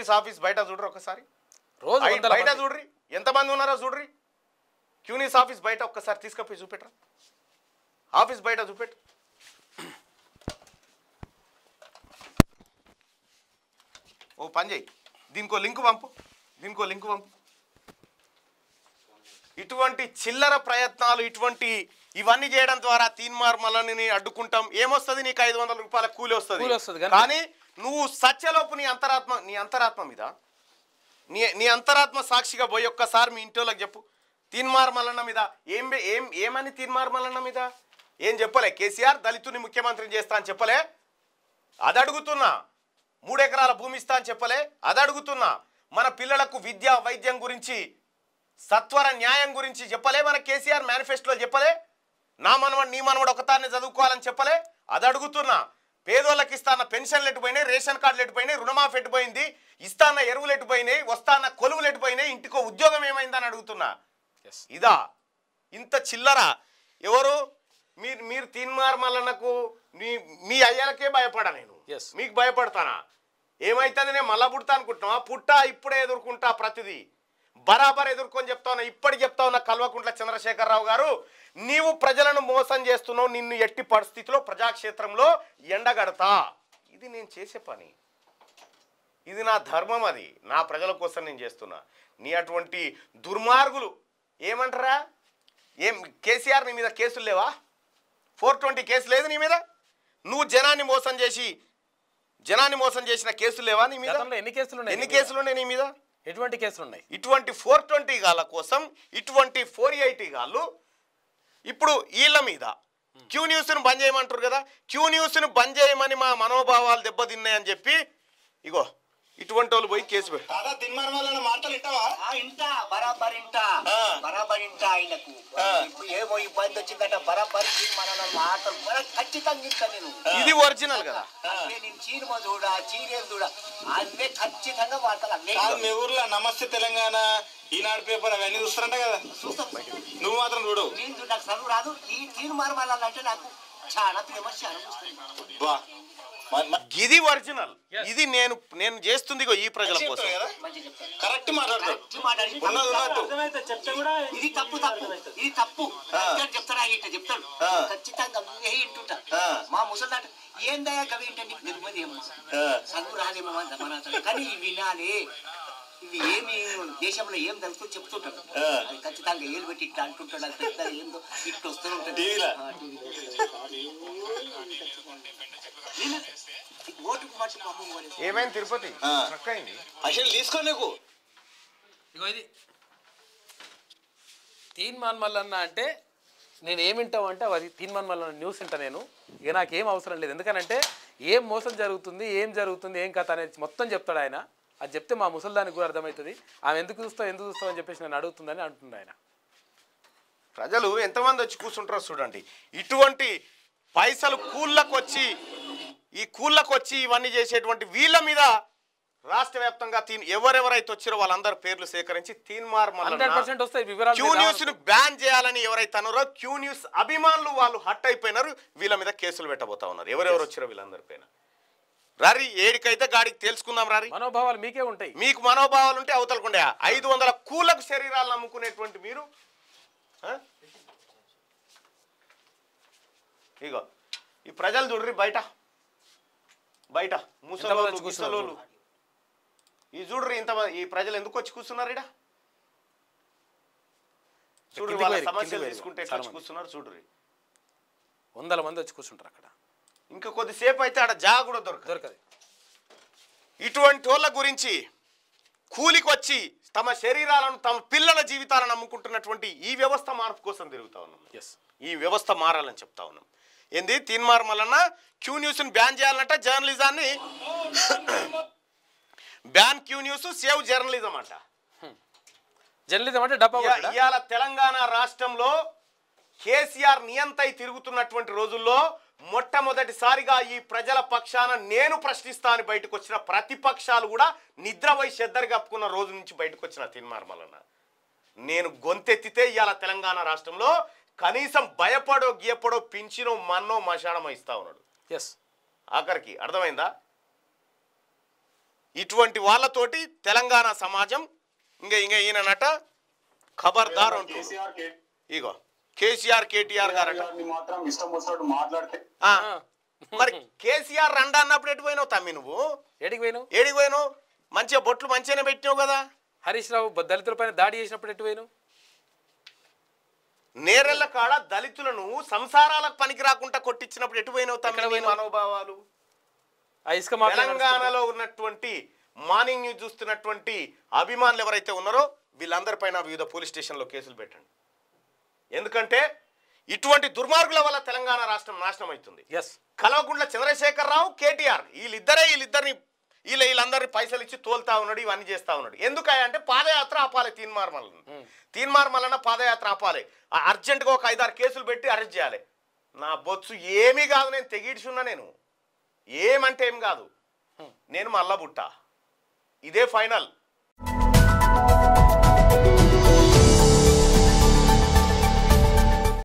క్యూనియస్ office బయట చూడరు ఒకసారి రోజు ఐ- వందల బయట మంది. చూడ్రి ఎంతమంది ఉన్నారో చూడ్రి క్యూనిస్ ఆఫీస్ బయట ఒక్కసారి తీసుకపోయి చూపెట్రా ఆఫీస్ బయట చూపెట్టు ఓ పని చేయి దీనికో లింక్ పంపు దీనికో లింక్ పంపు ఇటువంటి చిల్లర ప్రయత్నాలు ఇటువంటి ఇవన్నీ చేయడం ద్వారా తీన్మార్ మలని అడ్డుకుంటాం ఏమొస్తుంది నీకు ఐదు వందల రూపాయల కూలి వస్తుంది కూలి వస్తది కానీ- కానీ నువ్వు సత్యలోపు నీ అంతరాత్మ నీ అంతరాత్మ మీద నీ నీ అంతరాత్మ సాక్షిగా పోయి ఒక్కసారి మీ ఇంటోళ్ళకి చెప్పు తీన్మార్ మల్లన్న మీద ఏం బే- ఏం ఏమని తీన్మార్ మల్లన్న మీద ఏం చెప్పలే కేసీఆర్ దళితుని ముఖ్యమంత్రిని చేస్తా అని చెప్పలే అది అడుగుతున్నా మూడు ఎకరాల భూమి ఇస్తా అని చెప్పలే అది అడుగుతున్నా మన పిల్లలకు విద్య వైద్యం గురించి సత్వర న్యాయం గురించి చెప్పలే మన కేసీఆర్ మేనిఫెస్టోలో చెప్పలే నా మనవడు నీ మనవడు ఒకతాన్ని చదువుకోవాలని చెప్పలే అది అడుగుతున్నా పేదోళ్ళకి ఇస్తాన్న పెన్షన్లు ఎటుపోయినాయి రేషన్ కార్డులు ఎటుపోయినాయి రుణమాఫీ ఎటుపోయింది ఇస్తాన్న ఎరువులు ఎటుపోయినాయి వస్తాన్న కొలువులు ఎటుపోయినాయి ఇంటికో ఉద్యోగం ఏమైందని అడుగుతున్నా Yes. ఇదా ఇంత చిల్లర ఎవరు మీరు మీరు తీన్మార్ మల్లన్నకు మీ మీ అయ్యలకే భయపడా నేను Yes. మీకు భయపడతానా ఏమైతుంది నేను మళ్ళా పుడతా అనుకుంటున్నా పుట్టా ఇప్పుడే ఎదుర్కొంటా ప్రతిదీ బరాబర్ ఎదుర్కొని చెప్తా ఉన్నా ఇప్పటి చెప్తా ఉన్నా కల్వకుంట్ల చంద్రశేఖరరావు గారు నీవు ప్రజలను మోసం చేస్తున్నావు నిన్ను ఎట్టి పరిస్థితిలో ప్రజాక్షేత్రంలో ఎండగడతా ఇది నేను చేసే పని ఇది నా ధర్మం అది నా ప్రజల కోసం నేను చేస్తున్నా నీ అటువంటి దుర్మార్గులు ఏమంటారా ఏం కేసీఆర్ నీ మీద కేసులు లేవా ఫోర్ ట్వంటీ కేసు లేదు నీ మీద నువ్వు జనాన్ని మోసం చేసి జనాన్ని మోసం చేసిన కేసులు లేవా నీ మీద గతంలో ఎన్ని కేసులు ఉన్నాయి ఎన్ని నీ మీద? కేసులు ఉన్నాయి నీ మీద ఎటువంటి కేసులు ఉన్నాయి ఇటువంటి ఫోర్ ట్వంటీ గాళ్ళ కోసం ఇటువంటి ఫోర్ ఎయిటీ గాళ్ళు ఇప్పుడు వీళ్ళ మీద క్యూ న్యూస్ను బంద్ చేయమంటారు కదా క్యూ న్యూస్ను బంద్ చేయమని మా మనోభావాలు దెబ్బతిన్నాయని చెప్పి ఇగో ఇటువంటి వాళ్ళు పోయి కేసు పెట్టు కాదా తిన్మార్ వాళ్ళ మాటలు ఇట్టావా ఆ ఇంటా బరాబర్ ఇంటా ఆ. బరాబర్ ఇంటా ఆయనకు ఆ. ఇప్పుడు ఏమో ఇబ్బంది వచ్చిందట బరాబర్ మన మాటలు బరా ఖచ్చితంగా ఇంటా నేను ఇది ఒరిజినల్ కదా అదే నేను చీనుమ చూడ చీరేం చూడ అన్నీ ఖచ్చితంగా వార్తలు అన్నీ కాదు మీ ఊర్లో నమస్తే తెలంగాణ ఈనాడు పేపర్ అవన్నీ చూస్తారంట కదా చూస్తాం నువ్వు మాత్రం చూడు నేను చూ- నాకు చదువు రాదు ఈ తీరు మారమాలంటే నాకు చాలా ప్రేమ చాలా వస్తుంది బా మ- మ- ఇది ఒరిజినల్ ఇది నేను నేను చేస్తుంది ఇగో ఈ ప్రజల కోసం చెప్తావు కదా మంచిగా చెప్తాను కరెక్ట్ మాట్లాడతాడు కరెక్ట్ మాట్లాడి ఉన్నది ఉన్నట్టు ఇది తప్పు తప్పు ఇది తప్పు ఆ. చెప్తాడు చెప్తాడు ఆయన ఇట్లా చెప్తాడు ఆ. ఖచ్చితంగా ఏ ఇంటుంటా ఆ. మా ముసలాట ఏందయ్యా గవి ఏంటంటే నీకు నిర్మది అమ్మ ఆ. చదువు రాదేమో మన మన కానీ ఇవి వినాలి ఇవి ఏమి దేశంలో ఏం తెలుసు చెప్తుంటాడు ఆ. అది ఖచ్చితంగా ఏలు పెట్టి ఇట్లా అంటుంటాడు అది పెద్ద ఏందో ఇట్లా వస్తూ ఉంటుంది టీవీలో? ఆ, టీవీలో. నేను ఓటుకు మట్టుకు అమ్మ పోలేదు. ఏమైంది తిరుపతి ఆ. స్ట్రక్ అయింది అసలు తీసుకో నీకు ఇగో ఇది తీన్ మాన్ మల్లన్న అంటే నేను ఏం వింటావు అంటే అది తీన్ మాన్ మల్లన్న న్యూస్ వింటా నేను ఇక నాకు ఏం అవసరం లేదు ఎందుకనంటే ఏం మోసం జరుగుతుంది ఏం జరుగుతుంది ఏం కథ అనేది మొత్తం చెప్తాడు ఆయన అది చెప్తే మా ముసలిదానికి కూడా అర్థమవుతుంది ఆమె ఎందుకు చూస్తావు ఎందుకు చూస్తావు అని చెప్పేసి నన్ను అడుగుతుందని అంటుంది ఆయన ప్రజలు ఎంతమంది వచ్చి కూర్చుంటారో చూడండి ఇటువంటి పైసలు కూళ్ళకు వచ్చి ఈ కూళ్ళకు వచ్చి ఇవన్నీ చేసేటువంటి వీళ్ళ మీద రాష్ట్ర వ్యాప్తంగా తీన్ ఎవరెవరైతే వచ్చారో వాళ్ళందరి పేర్లు సేకరించి తీన్మార్ హండ్రెడ్ పర్సెంట్ వస్తాయి వివరాలు క్యూ మీరు న్యూస్ ను బ్యాన్ చేయాలని ఎవరైతే అన్నారో క్యూ న్యూస్ అభిమానులు వాళ్ళు హట్ అయిపోయినారు వీళ్ళ మీద కేసులు పెట్టబోతా ఉన్నారు ఎవరెవరు వచ్చారో వీళ్ళందరి పైన రారి ఏడికైతే గాడికి తెలుసుకుందాం రారి మనోభావాలు మీకే ఉంటాయి మీకు మనోభావాలు ఉంటే అవతలకుండే ఐదు వందల కూలకు శరీరాలు నమ్ముకునేటువంటి మీరు ఆ? ఇగో ఈ ప్రజలు చూడ్రి బయట బయట ఎంతమంది ముసలోళ్ళు వచ్చి కూర్చున్నారు ముసలోళ్ళు ఈ చూడ్రి ఇంత ఈ ప్రజలు ఎందుకు వచ్చి కూర్చున్నారు ఇడ చూడ్రి కిందికి వాళ్ళ పోయి, సమస్యలు కిందికి పోయి. తీసుకుంటే ఎట్లా చాలా వచ్చి మంది. కూర్చున్నారు చూడ్రి వందల మంది వచ్చి కూర్చుంటారు అక్కడ ఇంకా కొద్దిసేపు అయితే ఆడ జా కూడా దొరకదు దొరకదు ఇటువంటి వాళ్ళ గురించి కూలికి వచ్చి తమ శరీరాలను తమ పిల్లల జీవితాలను నమ్ముకుంటున్నటువంటి ఈ వ్యవస్థ మార్పు కోసం తిరుగుతా ఉన్నాం ఎస్ ఈ వ్యవస్థ మారాలని చెప్తా ఉన్నాం ఏంది తీన్మార్ మల్లన్న క్యూ న్యూస్ని బ్యాన్ చేయాలంట జర్నలిజాన్ని ban Q news save journalism అంట జర్నలిజం అంటే డబ్బా ఇయా- కొట్టుడా? ఇవాళ తెలంగాణ రాష్ట్రంలో కేసీఆర్ నియంతై తిరుగుతున్నటువంటి రోజుల్లో మొట్టమొదటిసారిగా ఈ ప్రజల పక్షాన నేను ప్రశ్నిస్తా అని బయటకు వచ్చిన ప్రతిపక్షాలు కూడా నిద్రపై చెద్దరు కప్పుకున్న రోజు నుంచి బయటకు వచ్చిన తిన్మార్మలన్న నేను గొంతెత్తితే ఇవాళ తెలంగాణ రాష్ట్రంలో కనీసం భయపడో గీయపడో పింఛనో మన్నో మశానమో ఇస్తా ఉన్నాడు ఎస్ ఆఖరికి అర్థమైందా ఇటువంటి వాళ్ళతోటి తెలంగాణ సమాజం ఇంకా ఇంకా ఈయననట ఖబర్దార్ ఉంటుంది కేసీఆర్ కే- ఇగో కేసీఆర్ కేటీఆర్ గారట గారిని మాత్రం ఇష్టం వచ్చినట్టు మాట్లాడితే ఆ, మరి కేసీఆర్ రండ అన్నప్పుడు ఎటు పోయినావు తమ్మి నువ్వు ఏడికి పోయినావు ఏడికి పోయినావు మంచిగా బొట్లు మంచిగానే పెట్టినావు కదా హరీష్ రావు బ- దళితుల పైన దాడి చేసినప్పుడు ఎటు పోయినావు నేరెళ్ళ కాడ దళితులను సంసారాలకు పనికి రాకుండా కొట్టించినప్పుడు ఎటు పోయినావు తమ్మి ఎక్కడ నీ పోయినావు? మనోభావాలు ఆ ఇసుక మాఫియా నడుస్తుంది. తెలంగాణలో ఉన్నటువంటి మార్నింగ్ న్యూస్ చూస్తున్నటువంటి అభిమానులు ఎవరైతే ఉన్నారో వీళ్ళందరిపైన వివిధ పోలీస్ స్టేషన్లో కేసులు పెట్టండి ఎందుకంటే ఇటువంటి దుర్మార్గుల వల్ల తెలంగాణ రాష్ట్రం నాశనం అవుతుంది ఎస్ కల్వకుంట్ల చంద్రశేఖరరావు కేటీఆర్ వీళ్ళిద్దరే వీళ్ళిద్దరిని వీళ్ళ వీళ్ళందరినీ పైసలు ఇచ్చి తోలుతా ఉన్నాడు ఇవన్నీ చేస్తా ఉన్నాడు ఎందుకయ్యా అంటే పాదయాత్ర ఆపాలి తీన్మార్ మల్లన్న తీన్మార్ మల్లన్న పాదయాత్ర ఆపాలి ఆ అర్జెంటుగా ఒక ఐదారు కేసులు పెట్టి అరెస్ట్ చేయాలి నా బొత్సు ఏమీ కాదు నేను తెగిడ్చున్నా నేను ఏమంటే ఏం కాదు నేను మల్ల బుట్ట ఇదే ఫైనల్